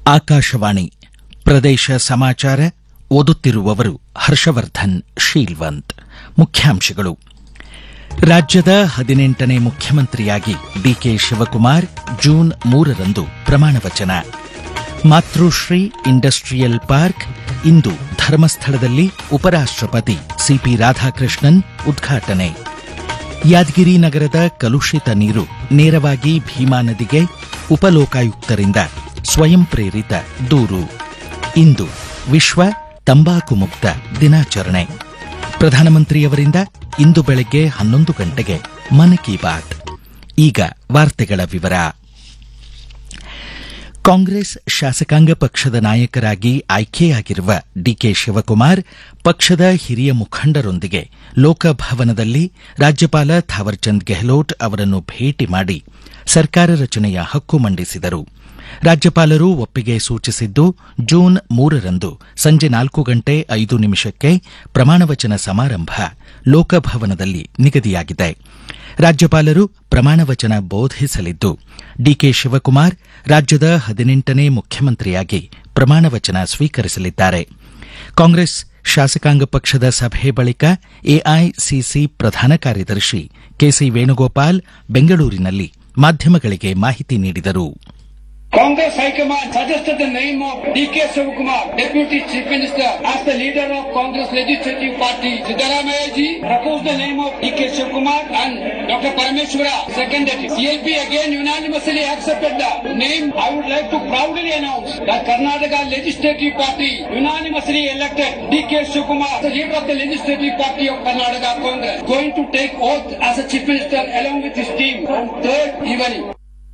ಆಕಾಶವಾಣಿ ಪ್ರದೇಶ ಸಮಾಚಾರ ಓದುತ್ತಿರುವವರು ಹರ್ಷವರ್ಧನ್ ಶೀಲ್ವಂತ್ ಮುಖ್ಯಾಂಶಗಳು ರಾಜ್ಯದ ಹದಿನೆಂಟನೇ ಮುಖ್ಯಮಂತ್ರಿಯಾಗಿ ಡಿಕೆ ಶಿವಕುಮಾರ್ ಜೂನ್ ಮೂರರಂದು ಪ್ರಮಾಣವಚನ ಮಾತೃಶ್ರೀ ಇಂಡಸ್ಟ್ರಿಯಲ್ ಪಾರ್ಕ್ ಇಂದು ಧರ್ಮಸ್ಥಳದಲ್ಲಿ ಉಪರಾಷ್ಟಪತಿ ಸಿಪಿ ರಾಧಾಕೃಷ್ಣನ್ ಉದ್ಘಾಟನೆ ಯಾದಗಿರಿ ನಗರದ ಕಲುಷಿತ ನೀರು ನೇರವಾಗಿ ಭೀಮಾ ನದಿಗೆ ಉಪಲೋಕಾಯುಕ್ತರಿಂದ ಸ್ವಯಂ ಪ್ರೇರಿತ ದೂರು ಇಂದು ವಿಶ್ವ ತಂಬಾಕು ಮುಕ್ತ ದಿನಾಚರಣೆ ಪ್ರಧಾನಮಂತ್ರಿಯವರಿಂದ ಇಂದು ಬೆಳಗ್ಗೆ ಹನ್ನೊಂದು ಗಂಟೆಗೆ ಮನ್ ಕಿ ಬಾತ್ ಈಗ ವಾರ್ತೆಗಳ ವಿವರ ಕಾಂಗ್ರೆಸ್ ಶಾಸಕಾಂಗ ಪಕ್ಷದ ನಾಯಕರಾಗಿ ಆಯ್ಕೆಯಾಗಿರುವ ಡಿಕೆ ಶಿವಕುಮಾರ್ ಪಕ್ಷದ ಹಿರಿಯ ಮುಖಂಡರೊಂದಿಗೆ ಲೋಕಭವನದಲ್ಲಿ ರಾಜ್ಯಪಾಲ ಥಾವರ್ಚಂದ್ ಗೆಹ್ಲೋಟ್ ಅವರನ್ನು ಭೇಟಿ ಮಾಡಿ ಸರ್ಕಾರ ರಚನೆಯ ಹಕ್ಕು ಮಂಡಿಸಿದರು ರಾಜ್ಯಪಾಲರು ಒಪ್ಪಿಗೆ ಸೂಚಿಸಿದ್ದು ಜೂನ್ ಮೂರರಂದು ಸಂಜೆ ನಾಲ್ಕು ಗಂಟೆ ಐದು ನಿಮಿಷಕ್ಕೆ ಪ್ರಮಾಣವಚನ ಸಮಾರಂಭ ಲೋಕಭವನದಲ್ಲಿ ನಿಗದಿಯಾಗಿದೆ ರಾಜ್ಯಪಾಲರು ಪ್ರಮಾಣವಚನ ಬೋಧಿಸಲಿದ್ದು ಡಿಕೆ ಶಿವಕುಮಾರ್ ರಾಜ್ಯದ ಹದಿನೆಂಟನೇ ಮುಖ್ಯಮಂತ್ರಿಯಾಗಿ ಪ್ರಮಾಣವಚನ ಸ್ವೀಕರಿಸಲಿದ್ದಾರೆ ಕಾಂಗ್ರೆಸ್ ಶಾಸಕಾಂಗ ಪಕ್ಷದ ಸಭೆ ಬಳಿಕ ಎಐಸಿಸಿ ಪ್ರಧಾನ ಕಾರ್ಯದರ್ಶಿ ಕೆಸಿ ವೇಣುಗೋಪಾಲ್ ಬೆಂಗಳೂರಿನಲ್ಲಿ ಮಾಧ್ಯಮಗಳಿಗೆ ಮಾಹಿತಿ ನೀಡಿದರು Congress High Command suggested the name of D.K. Shivakumar, Deputy Chief Minister, as the leader of Congress Legislative Party. Siddaramaya ji proposed the name of D.K. Shivakumar and Dr. Parameshwara seconded it. CLP again unanimously accepted the name. I would like to proudly announce that Karnataka Legislative Party unanimously elected D.K. Shivakumar, the leader of the Legislative Party of Karnataka Congress, going to take oath as a Chief Minister along with his team on third evening.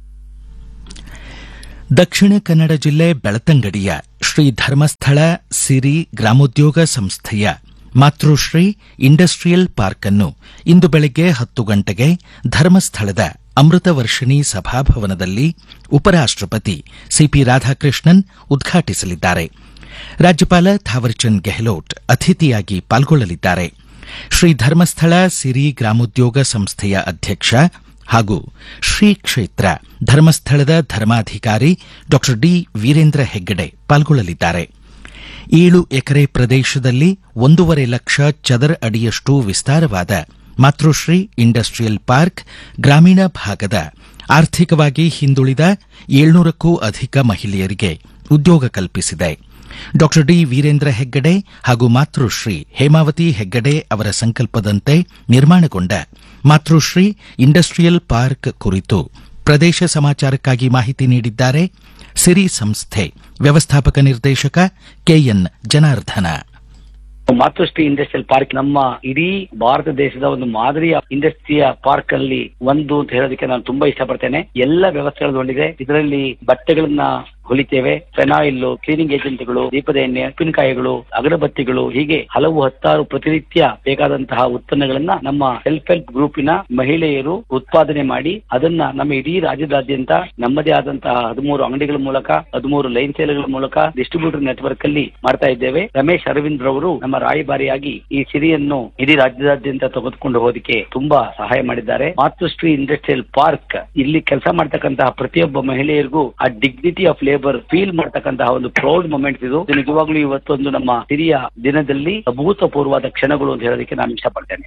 ದಕ್ಷಿಣ ಕನ್ನಡ ಜಿಲ್ಲೆ ಬೆಳತಂಗಡಿಯ ಶ್ರೀ ಧರ್ಮಸ್ಥಳ ಸಿರಿ ಗ್ರಾಮೋದ್ಯೋಗ ಸಂಸ್ಥೆಯ ಮಾತೃಶ್ರೀ industrial park ಅನ್ನು ಇಂದು ಬೆಳಗ್ಗೆ ಹತ್ತು ಗಂಟೆಗೆ ಧರ್ಮಸ್ಥಳದ ಅಮೃತ ವರ್ಷಿಣಿ ಸಭಾಭವನದಲ್ಲಿ ಉಪರಾಷ್ಟಪತಿ CP Radhakrishnan ಉದ್ಘಾಟಿಸಲಿದ್ದಾರೆ ರಾಜ್ಯಪಾಲ ಥಾವರ್ಚಂದ್ ಗೆಹ್ಲೋಟ್ ಅತಿಥಿಯಾಗಿ ಪಾಲ್ಗೊಳ್ಳಲಿದ್ದಾರೆ ಶ್ರೀ ಧರ್ಮಸ್ಥಳ ಸಿರಿ ಗ್ರಾಮೋದ್ಯೋಗ ಸಂಸ್ಥೆಯ ಅಧ್ಯಕ್ಷ ಹಾಗೂ ಶ್ರೀ ಕ್ಷೇತ್ರ ಧರ್ಮಸ್ಥಳದ ಧರ್ಮಾಧಿಕಾರಿ ಡಾ ಡಿ ವೀರೇಂದ್ರ ಹೆಗ್ಗಡೆ ಪಾಲ್ಗೊಳ್ಳಲಿದ್ದಾರೆ ಏಳು ಎಕರೆ ಪ್ರದೇಶದಲ್ಲಿ ಒಂದೂವರೆ ಲಕ್ಷ ಚದರ ಅಡಿಯಷ್ಟು ವಿಸ್ತಾರವಾದ ಮಾತೃಶ್ರೀ ಇಂಡಸ್ಟ್ರಿಯಲ್ ಪಾರ್ಕ್ ಗ್ರಾಮೀಣ ಭಾಗದ ಆರ್ಥಿಕವಾಗಿ ಹಿಂದುಳಿದ ಏಳ್ನೂರಕ್ಕೂ ಅಧಿಕ ಮಹಿಳೆಯರಿಗೆ ಉದ್ಯೋಗ ಕಲ್ಪಿಸಿದೆ ಡಾ ಡಿ ವೀರೇಂದ್ರ ಹೆಗ್ಗಡೆ ಹಾಗೂ ಮಾತೃಶ್ರೀ ಹೇಮಾವತಿ ಹೆಗ್ಗಡೆ ಅವರ ಸಂಕಲ್ಪದಂತೆ ನಿರ್ಮಾಣಗೊಂಡ ಮಾತೃಶ್ರೀ ಇಂಡಸ್ಟ್ರಿಯಲ್ ಪಾರ್ಕ್ ಕುರಿತು ಪ್ರದೇಶ ಸಮಾಚಾರಕ್ಕಾಗಿ ಮಾಹಿತಿ ನೀಡಿದ್ದಾರೆ ಸಿರಿ ಸಂಸ್ಥೆ ವ್ಯವಸ್ಥಾಪಕ ನಿರ್ದೇಶಕ K N Janardhana Matrushree industrial park ನಮ್ಮ ಇಡೀ ಭಾರತ ದೇಶದ ಒಂದು ಮಾದರಿಯ ಇಂಡಸ್ಟ್ರಿಯ ಪಾರ್ಕ್ ಅಲ್ಲಿ ಒಂದು ಅಂತ ಹೇಳೋದಕ್ಕೆ ನಾನು ತುಂಬಾ ಇಷ್ಟಪಡ್ತೇನೆ ಎಲ್ಲ ವ್ಯವಸ್ಥೆಗಳು ಹೊಂದಿದೆ ಇದರಲ್ಲಿ ಬಟ್ಟೆಗಳನ್ನ ಹೊಲಿತೇವೆ ಫೆನಾಯಿಲ್ ಕ್ಲೀನಿಂಗ್ ಏಜೆಂಟ್ಗಳು ದೀಪದ ಎಣ್ಣೆ ಉಪ್ಪಿನಕಾಯಿಗಳು ಅಗರಬತ್ತಿಗಳು ಹೀಗೆ ಹಲವು ಹತ್ತಾರು ಪ್ರತಿನಿತ್ಯ ಬೇಕಾದಂತಹ ಉತ್ಪನ್ನಗಳನ್ನ ನಮ್ಮ ಸೆಲ್ಫ್ ಹೆಲ್ಪ್ ಗ್ರೂಪಿನ ಮಹಿಳೆಯರು ಉತ್ಪಾದನೆ ಮಾಡಿ ಅದನ್ನ ನಮ್ಮ ಇಡೀ ರಾಜ್ಯದಾದ್ಯಂತ ನಮ್ಮದೇ ಆದಂತಹ ಹದಿಮೂರು ಅಂಗಡಿಗಳ ಮೂಲಕ ಹದಿಮೂರು ಲೈನ್ ಸೇಲ್ಗಳ ಮೂಲಕ ಡಿಸ್ಟ್ರಿಬ್ಯೂಟರ್ ನೆಟ್ವರ್ಕ್ ಅಲ್ಲಿ ಮಾಡ್ತಾ ಇದ್ದೇವೆ ರಮೇಶ್ ಅರವಿಂದ್ ರವರು ನಮ್ಮ ರಾಯಭಾರಿಯಾಗಿ ಈ ಸಿರಿಯನ್ನು ಇಡೀ ರಾಜ್ಯದಾದ್ಯಂತ ತೆಗೆದುಕೊಂಡು ಹೋದಕ್ಕೆ ತುಂಬಾ ಸಹಾಯ ಮಾಡಿದ್ದಾರೆ ಮಾತೃಶ್ರೀ ಇಂಡಸ್ಟ್ರಿಯಲ್ ಪಾರ್ಕ್ ಇಲ್ಲಿ ಕೆಲಸ ಮಾಡ್ತಕ್ಕಂತಹ ಪ್ರತಿಯೊಬ್ಬ ಮಹಿಳೆಯರಿಗೂ ಆ ಡಿಗ್ನಿಟಿ ಆಫ್ ಲೇಬರ್ ಫೀಲ್ ಮಾಡ್ತಕ್ಕಂತಹ ಒಂದು ಪ್ರೌಡ್ ಮೊಮೆಂಟ್ ಇದು ಇದು ನಿಜವಾಗ್ಲೂ ಇವತ್ತೊಂದು ನಮ್ಮ ಹಿರಿಯ ದಿನದಲ್ಲಿ ಅಭೂತಪೂರ್ವವಾದ ಕ್ಷಣಗಳು ಅಂತ ಹೇಳೋದಕ್ಕೆ ನಾನು ಇಷ್ಟಪಡ್ತೇನೆ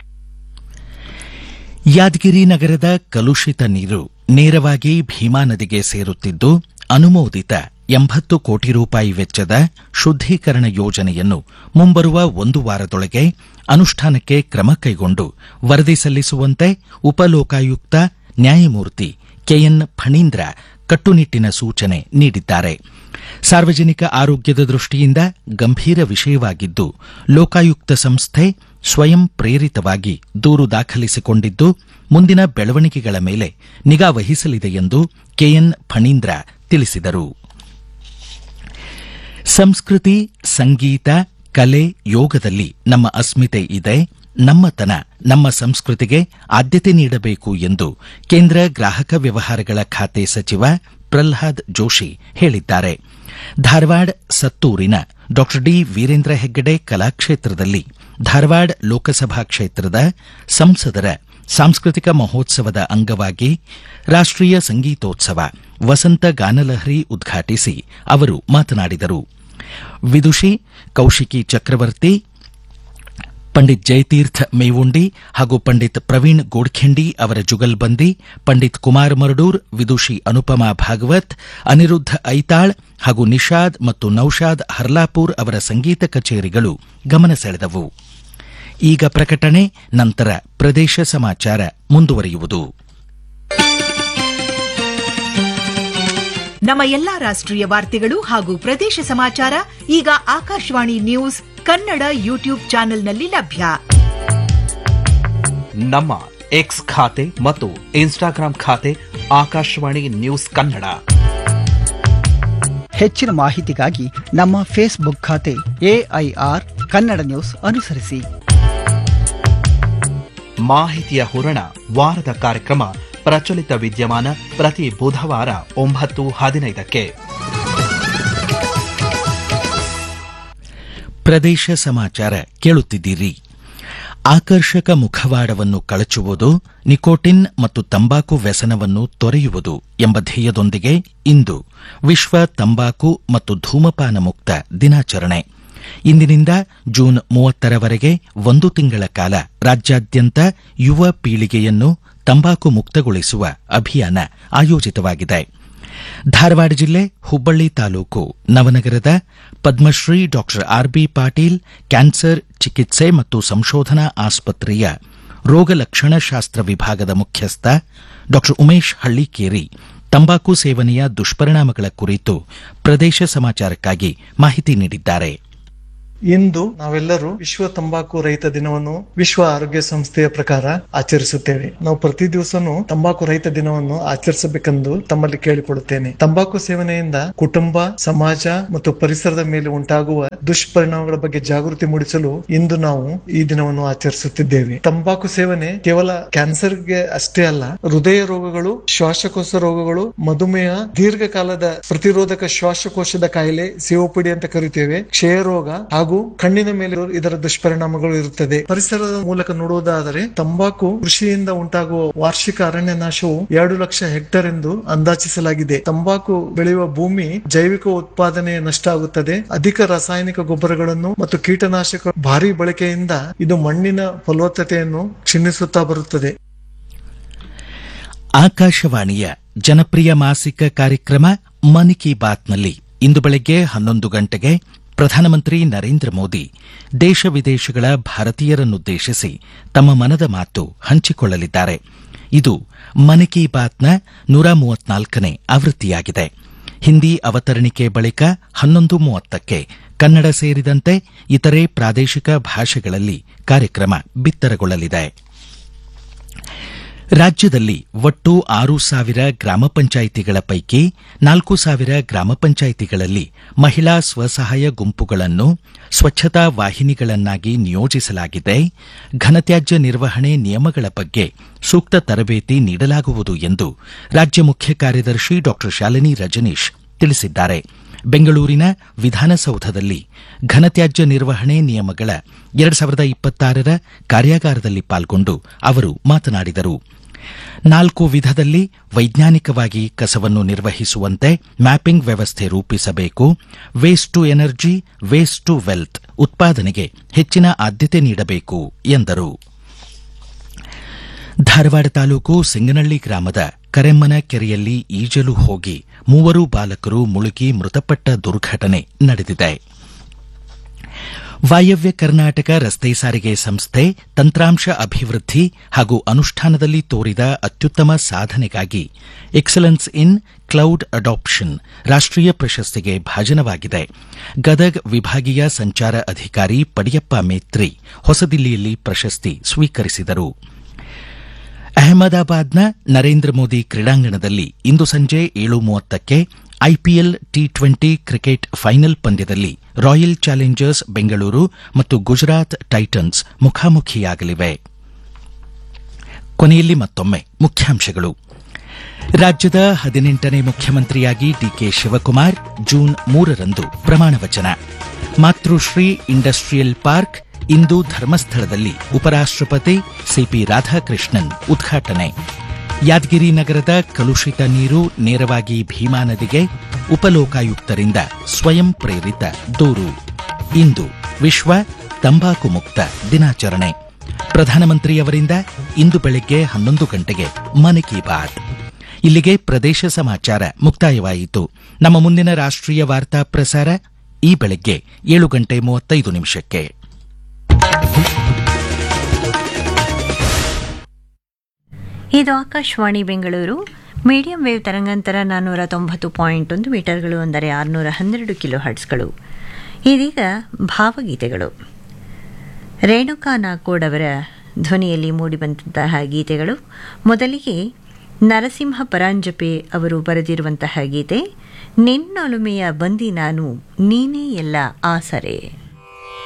ಯಾದಗಿರಿ ನಗರದ ಕಲುಷಿತ ನೀರು ನೇರವಾಗಿ ಭೀಮಾ ನದಿಗೆ ಸೇರುತ್ತಿದ್ದು ಅನುಮೋದಿತ ಎಂಬತ್ತು ಕೋಟಿ ರೂಪಾಯಿ ವೆಚ್ಚದ ಶುದ್ದೀಕರಣ ಯೋಜನೆಯನ್ನು ಮುಂಬರುವ ಒಂದು ವಾರದೊಳಗೆ ಅನುಷ್ಠಾನಕ್ಕೆ ಕ್ರಮ ಕೈಗೊಂಡು ವರದಿ ಸಲ್ಲಿಸುವಂತೆ ಉಪಲೋಕಾಯುಕ್ತ ನ್ಯಾಯಮೂರ್ತಿ ಕೆಎನ್ ಫಣೀಂದ್ರ ಕಟ್ಟುನಿಟ್ಟಿನ ಸೂಚನೆ ನೀಡಿದ್ದಾರೆ ಸಾರ್ವಜನಿಕ ಆರೋಗ್ಯದ ದೃಷ್ಟಿಯಿಂದ ಗಂಭೀರ ವಿಷಯವಾಗಿದ್ದು ಲೋಕಾಯುಕ್ತ ಸಂಸ್ಥೆ ಸ್ವಯಂ ಪ್ರೇರಿತವಾಗಿ ದೂರು ದಾಖಲಿಸಿಕೊಂಡಿದ್ದು ಮುಂದಿನ ಬೆಳವಣಿಗೆಗಳ ಮೇಲೆ ನಿಗಾ ವಹಿಸಲಿದೆ ಎಂದು ಕೆಎನ್ ಫಣೀಂದ್ರ ತಿಳಿಸಿದರು ಸಂಸ್ಕೃತಿ ಸಂಗೀತ ಕಲೆ ಯೋಗದಲ್ಲಿ ನಮ್ಮ ಅಸ್ಮಿತೆ ಇದೆ ನಮ್ಮತನ ನಮ್ಮ ಸಂಸ್ಕೃತಿಗೆ ಆದ್ಯತೆ ನೀಡಬೇಕು ಎಂದು ಕೇಂದ್ರ ಗ್ರಾಹಕ ವ್ಯವಹಾರಗಳ ಖಾತೆ ಸಚಿವ ಪ್ರಲ್ಹಾದ್ ಜೋಶಿ ಹೇಳಿದ್ದಾರೆ ಧಾರವಾಡ ಸತ್ತೂರಿನ ಡಾ ಡಿ ವೀರೇಂದ್ರ ಹೆಗ್ಗಡೆ ಕಲಾಕ್ಷೇತ್ರದಲ್ಲಿ ಧಾರವಾಡ ಲೋಕಸಭಾ ಕ್ಷೇತ್ರದ ಸಂಸದರ ಸಾಂಸ್ಕೃತಿಕ ಮಹೋತ್ಸವದ ಅಂಗವಾಗಿ ರಾಷ್ಟೀಯ ಸಂಗೀತೋತ್ಸವ ವಸಂತ ಗಾನಲಹರಿ ಉದ್ಘಾಟಿಸಿ ಅವರು ಮಾತನಾಡಿದರು ವಿದುಷಿ ಕೌಶಿಕಿ ಚಕ್ರವರ್ತಿ ಪಂಡಿತ್ ಜಯತೀರ್ಥ ಮೇವುಂಡಿ ಹಾಗೂ ಪಂಡಿತ್ ಪ್ರವೀಣ್ ಗೋಡ್ಖೆಂಡಿ ಅವರ ಜುಗಲ್ಬಂದಿ ಪಂಡಿತ್ ಕುಮಾರ್ ಮರಡೂರ್ ವಿದುಷಿ ಅನುಪಮಾ ಭಾಗವತ್ ಅನಿರುದ್ಧ ಐತಾಳ್ ಹಾಗೂ ನಿಷಾದ್ ಮತ್ತು ನೌಶಾದ್ ಹರ್ಲಾಪುರ್ ಅವರ ಸಂಗೀತ ಕಚೇರಿಗಳು ಗಮನ ಸೆಳೆದವು ಈಗ ಪ್ರಕಟಣೆ ನಂತರ ಪ್ರದೇಶ ಸಮಾಚಾರ ಮುಂದುವರಿಯುವುದು ನಮ್ಮ ಎಲ್ಲಾ ರಾಷ್ಟ್ರೀಯ ವಾರ್ತೆಗಳು ಹಾಗೂ ಪ್ರದೇಶ ಸಮಾಚಾರ ಈಗ ಆಕಾಶವಾಣಿ ನ್ಯೂಸ್ ಕನ್ನಡ ಯೂಟ್ಯೂಬ್ ಚಾನೆಲ್ನಲ್ಲಿ ಲಭ್ಯ ನಮ್ಮ ಎಕ್ಸ್ ಖಾತೆ ಮತ್ತು ಇನ್ಸ್ಟಾಗ್ರಾಂ ಖಾತೆ ಆಕಾಶವಾಣಿ ನ್ಯೂಸ್ ಕನ್ನಡ ಹೆಚ್ಚಿನ ಮಾಹಿತಿಗಾಗಿ ನಮ್ಮ ಫೇಸ್ಬುಕ್ ಖಾತೆ ಎಐಆರ್ ಕನ್ನಡ ನ್ಯೂಸ್ ಅನುಸರಿಸಿ ಮಾಹಿತಿಯ ಹೂರಣ ವಾರದ ಕಾರ್ಯಕ್ರಮ ಪ್ರಚಲಿತ ವಿದ್ಯಮಾನ ಪ್ರತಿ ಬುಧವಾರ ಒಂಬತ್ತು ಹದಿನೈದಕ್ಕೆ ಪ್ರದೇಶ ಸಮಾಚಾರ ಕೇಳುತ್ತಿದ್ದೀರಿ ಆಕರ್ಷಕ ಮುಖವಾಡವನ್ನು ಕಳಚುವುದು ನಿಕೋಟಿನ್ ಮತ್ತು ತಂಬಾಕು ವ್ಯಸನವನ್ನು ತೊರೆಯುವುದು ಎಂಬ ಧ್ಯೇಯದೊಂದಿಗೆ ಇಂದು ವಿಶ್ವ ತಂಬಾಕು ಮತ್ತು ಧೂಮಪಾನ ಮುಕ್ತ ದಿನಾಚರಣೆ ಇಂದಿನಿಂದ ಜೂನ್ ಮೂವತ್ತರವರೆಗೆ ಒಂದು ತಿಂಗಳ ಕಾಲ ರಾಜ್ಯಾದ್ಯಂತ ಯುವ ಪೀಳಿಗೆಯನ್ನು ತಂಬಾಕು ಮುಕ್ತಗೊಳಿಸುವ ಅಭಿಯಾನ ಆಯೋಜಿತವಾಗಿದೆ ಧಾರವಾಡ ಜಿಲ್ಲೆ ಹುಬ್ಬಳ್ಳಿ ತಾಲೂಕು ನವನಗರದ Padmashri doctor R B Patil cancer ಚಿಕಿತ್ಸೆ ಮತ್ತು ಸಂಶೋಧನಾ ಆಸ್ಪತ್ರೆಯ ರೋಗ ಲಕ್ಷಣಶಾಸ್ತ್ರ ವಿಭಾಗದ ಮುಖ್ಯಸ್ಥ ಡಾಕ್ಟರ್ ಉಮೇಶ್ ಹಳ್ಳಿಕೇರಿ ತಂಬಾಕು ಸೇವನೆಯ ದುಷ್ಪರಿಣಾಮಗಳ ಕುರಿತು ಪ್ರದೇಶ ಸಮಾಚಾರಕ್ಕಾಗಿ ಮಾಹಿತಿ ನೀಡಿದ್ದಾರೆ ಇಂದು ನಾವೆಲ್ಲರೂ ವಿಶ್ವ ತಂಬಾಕು ರಹಿತ ದಿನವನ್ನು ವಿಶ್ವ ಆರೋಗ್ಯ ಸಂಸ್ಥೆಯ ಪ್ರಕಾರ ಆಚರಿಸುತ್ತೇವೆ ನಾವು ಪ್ರತಿ ದಿವಸನೂ ತಂಬಾಕು ರಹಿತ ದಿನವನ್ನು ಆಚರಿಸಬೇಕೆಂದು ತಮ್ಮಲ್ಲಿ ಕೇಳಿಕೊಳ್ಳುತ್ತೇನೆ ತಂಬಾಕು ಸೇವನೆಯಿಂದ ಕುಟುಂಬ ಸಮಾಜ ಮತ್ತು ಪರಿಸರದ ಮೇಲೆ ಉಂಟಾಗುವ ದುಷ್ಪರಿಣಾಮಗಳ ಬಗ್ಗೆ ಜಾಗೃತಿ ಮೂಡಿಸಲು ಇಂದು ನಾವು ಈ ದಿನವನ್ನು ಆಚರಿಸುತ್ತಿದ್ದೇವೆ ತಂಬಾಕು ಸೇವನೆ ಕೇವಲ ಕ್ಯಾನ್ಸರ್ಗೆ ಅಷ್ಟೇ ಅಲ್ಲ ಹೃದಯ ರೋಗಗಳು ಶ್ವಾಸಕೋಶ ರೋಗಗಳು ಮಧುಮೇಹ ದೀರ್ಘಕಾಲದ ಪ್ರತಿರೋಧಕ ಶ್ವಾಸಕೋಶದ ಕಾಯಿಲೆ ಸಿಒಪಿಡಿ ಅಂತ ಕರಿತೇವೆ ಕ್ಷಯ ರೋಗ ಹಾಗೂ ಕಣ್ಣಿನ ಮೇಲೆ ಇದರ ದುಷ್ಪರಿಣಾಮಗಳು ಇರುತ್ತದೆ ಪರಿಸರದ ಮೂಲಕ ನೋಡುವುದಾದರೆ ತಂಬಾಕು ಕೃಷಿಯಿಂದ ಉಂಟಾಗುವ ವಾರ್ಷಿಕ ಅರಣ್ಯ ನಾಶವು ಎರಡು ಲಕ್ಷ ಹೆಕ್ಟೇರ್ ಎಂದು ಅಂದಾಜಿಸಲಾಗಿದೆ ತಂಬಾಕು ಬೆಳೆಯುವ ಭೂಮಿ ಜೈವಿಕ ಉತ್ಪಾದನೆ ನಷ್ಟ ಆಗುತ್ತದೆ ಅಧಿಕ ರಾಸಾಯನಿಕ ಗೊಬ್ಬರಗಳನ್ನು ಮತ್ತು ಕೀಟನಾಶಕ ಭಾರಿ ಬಳಕೆಯಿಂದ ಇದು ಮಣ್ಣಿನ ಫಲವತ್ತತೆಯನ್ನು ಕ್ಷೀಣಿಸುತ್ತಾ ಬರುತ್ತದೆ ಆಕಾಶವಾಣಿಯ ಜನಪ್ರಿಯ ಮಾಸಿಕ ಕಾರ್ಯಕ್ರಮ ಮನ್ ಕಿ ಬಾತ್ನಲ್ಲಿ ಇಂದು ಬೆಳಗ್ಗೆ ಹನ್ನೊಂದು ಗಂಟೆಗೆ ಪ್ರಧಾನಮಂತ್ರಿ ನರೇಂದ್ರ ಮೋದಿ ದೇಶ ವಿದೇಶಗಳ ಭಾರತೀಯರನ್ನುದ್ದೇಶಿಸಿ ತಮ್ಮ ಮನದ ಮಾತು ಹಂಚಿಕೊಳ್ಳಲಿದ್ದಾರೆ ಇದು ಮನ್ ಕಿ ಬಾತ್ನ ನೂರ ಮೂವತ್ನಾಲ್ಕನೇ ಆವೃತ್ತಿಯಾಗಿದೆ ಹಿಂದಿ ಅವತರಣಿಕೆ ಬಳಿಕ ಹನ್ನೊಂದು ಮೂವತ್ತಕ್ಕೆ ಕನ್ನಡ ಸೇರಿದಂತೆ ಇತರೆ ಪ್ರಾದೇಶಿಕ ಭಾಷೆಗಳಲ್ಲಿ ಕಾರ್ಯಕ್ರಮ ಬಿತ್ತರಗೊಳ್ಳಲಿದೆ ರಾಜ್ಯದಲ್ಲಿ ಒಟ್ಟು ಆರು ಸಾವಿರ ಗ್ರಾಮ ಪಂಚಾಯಿತಿಗಳ ಪೈಕಿ ನಾಲ್ಕು ಸಾವಿರ ಗ್ರಾಮ ಪಂಚಾಯಿತಿಗಳಲ್ಲಿ ಮಹಿಳಾ ಸ್ವಸಹಾಯ ಗುಂಪುಗಳನ್ನು ಸ್ವಚ್ಛತಾ ವಾಹಿನಿಗಳನ್ನಾಗಿ ನಿಯೋಜಿಸಲಾಗಿದೆ ಘನತ್ಯಾಜ್ಯ ನಿರ್ವಹಣೆ ನಿಯಮಗಳ ಬಗ್ಗೆ ಸೂಕ್ತ ತರಬೇತಿ ನೀಡಲಾಗುವುದು ಎಂದು ರಾಜ್ಯ ಮುಖ್ಯ ಕಾರ್ಯದರ್ಶಿ ಡಾ ಶಾಲಿನಿ ರಜನೀಶ್ ತಿಳಿಸಿದ್ದಾರೆ ಬೆಂಗಳೂರಿನ ವಿಧಾನಸೌಧದಲ್ಲಿ ಘನತ್ಯಾಜ್ಯ ನಿರ್ವಹಣೆ ನಿಯಮಗಳ ಎರಡು ಸಾವಿರದ ಇಪ್ಪತ್ತಾರರ ಕಾರ್ಯಾಗಾರದಲ್ಲಿ ಪಾಲ್ಗೊಂಡು ಅವರು ಮಾತನಾಡಿದರು ನಾಲ್ಕು ವಿಧದಲ್ಲಿ ವೈಜ್ಞಾನಿಕವಾಗಿ ಕಸವನ್ನು ನಿರ್ವಹಿಸುವಂತೆ ಮ್ಯಾಪಿಂಗ್ ವ್ಯವಸ್ಥೆ ರೂಪಿಸಬೇಕು waste to energy waste to wealth ಉತ್ಪಾದನೆಗೆ ಹೆಚ್ಚಿನ ಆದ್ಯತೆ ನೀಡಬೇಕು ಎಂದರು ಧಾರವಾಡ ತಾಲೂಕು ಸಿಂಗನಳ್ಳಿ ಗ್ರಾಮದ ಕರೆಮ್ಮನ ಕೆರೆಯಲ್ಲಿ ಈಜಲು ಹೋಗಿ ಮೂವರು ಬಾಲಕರು ಮುಳುಗಿ ಮೃತಪಟ್ಟ ದುರ್ಘಟನೆ ನಡೆದಿದೆ ವಾಯವ್ಯ ಕರ್ನಾಟಕ ರಸ್ತೆ ಸಾರಿಗೆ ಸಂಸ್ಥೆ ತಂತ್ರಾಂಶ ಅಭಿವೃದ್ಧಿ ಹಾಗೂ ಅನುಷ್ಠಾನದಲ್ಲಿ ತೋರಿದ ಅತ್ಯುತ್ತಮ ಸಾಧನೆಗಾಗಿ ಎಕ್ಸಲೆನ್ಸ್ ಇನ್ ಕ್ಲೌಡ್ ಅಡಾಪ್ಷನ್ ರಾಷ್ಟೀಯ ಪ್ರಶಸ್ತಿಗೆ ಭಾಜನವಾಗಿದೆ ಗದಗ್ ವಿಭಾಗೀಯ ಸಂಚಾರ ಅಧಿಕಾರಿ ಪಡಿಯಪ್ಪ ಮೇತ್ರಿ ಹೊಸದಿಲ್ಲಿಯಲ್ಲಿ ಪ್ರಶಸ್ತಿ ಸ್ವೀಕರಿಸಿದರು ಅಹಮದಾಬಾದ್ನ ನರೇಂದ್ರ ಮೋದಿ ಕ್ರೀಡಾಂಗಣದಲ್ಲಿ ಇಂದು ಸಂಜೆ ಏಳು ಮೂವತ್ತಕ್ಕೆ IPL T twenty cricket final ಪಂದ್ಯದಲ್ಲಿ ರಾಯಲ್ ಚಾಲೆಂಜರ್ಸ್ ಬೆಂಗಳೂರು ಮತ್ತು ಗುಜರಾತ್ ಟೈಟನ್ಸ್ ಮುಖಾಮುಖಿಯಾಗಲಿವೆ ಕೊನೆಯಲ್ಲಿ ಮತ್ತೊಮ್ಮೆ ಮುಖ್ಯಾಂಶಗಳು ರಾಜ್ಯದ ಹದಿನೆಂಟನೇ ಮುಖ್ಯಮಂತ್ರಿಯಾಗಿ ಡಿಕೆ ಶಿವಕುಮಾರ್ ಜೂನ್ ಮೂರರಂದು ಪ್ರಮಾಣವಚನ ಮಾತೃಶ್ರೀ ಇಂಡಸ್ಟ್ರಿಯಲ್ ಪಾರ್ಕ್ ಇಂದು ಧರ್ಮಸ್ಥಳದಲ್ಲಿ ಉಪರಾಷ್ಟ್ರಪತಿ ಸಿಪಿ ರಾಧಾಕೃಷ್ಣನ್ ಉದ್ಘಾಟನೆ ಯಾದಗಿರಿ ನಗರದ ಕಲುಷಿತ ನೀರು ನೇರವಾಗಿ ಭೀಮಾ ನದಿಗೆ ಉಪಲೋಕಾಯುಕ್ತರಿಂದ ಸ್ವಯಂ ಪ್ರೇರಿತ ದೂರು ಇಂದು ವಿಶ್ವ ತಂಬಾಕು ಮುಕ್ತ ದಿನಾಚರಣೆ ಪ್ರಧಾನಮಂತ್ರಿಯವರಿಂದ ಇಂದು ಬೆಳಗ್ಗೆ ಹನ್ನೊಂದು ಗಂಟೆಗೆ ಮನ್ ಕಿ ಬಾತ್ ಇಲ್ಲಿಗೆ ಪ್ರದೇಶ ಸಮಾಚಾರ ಮುಕ್ತಾಯವಾಯಿತು ನಮ್ಮ ಮುಂದಿನ ರಾಷ್ಟ್ರೀಯ ವಾರ್ತಾ ಪ್ರಸಾರ ಈ ಬೆಳಗ್ಗೆ ಏಳು ಗಂಟೆ ಮೂವತ್ತೈದು ನಿಮಿಷಕ್ಕೆ ಇದು ಆಕಾಶವಾಣಿ ಬೆಂಗಳೂರು ಮೀಡಿಯಂ ವೇವ್ ತರಂಗಾಂತರ ನಾನ್ನೂರ ತೊಂಬತ್ತು ಪಾಯಿಂಟ್ ಒಂದು ಮೀಟರ್ಗಳು ಅಂದರೆ ಆರುನೂರ ಹನ್ನೆರಡು ಕಿಲೋ ಹರ್ಟ್ಸ್ಗಳು ಇದೀಗ ಭಾವಗೀತೆಗಳು ರೇಣುಕಾ ನಾಕೋಡ್ ಅವರ ಧ್ವನಿಯಲ್ಲಿ ಮೂಡಿಬಂತಹ ಗೀತೆಗಳು ಮೊದಲಿಗೆ ನರಸಿಂಹ ಪರಾಂಜಪೆ ಅವರು ಬರೆದಿರುವಂತಹ ಗೀತೆ ನಿನ್ನೊಲುಮೆಯ ಬಂದಿ ನಾನು ನೀನೇ ಎಲ್ಲ ಆಸರೆ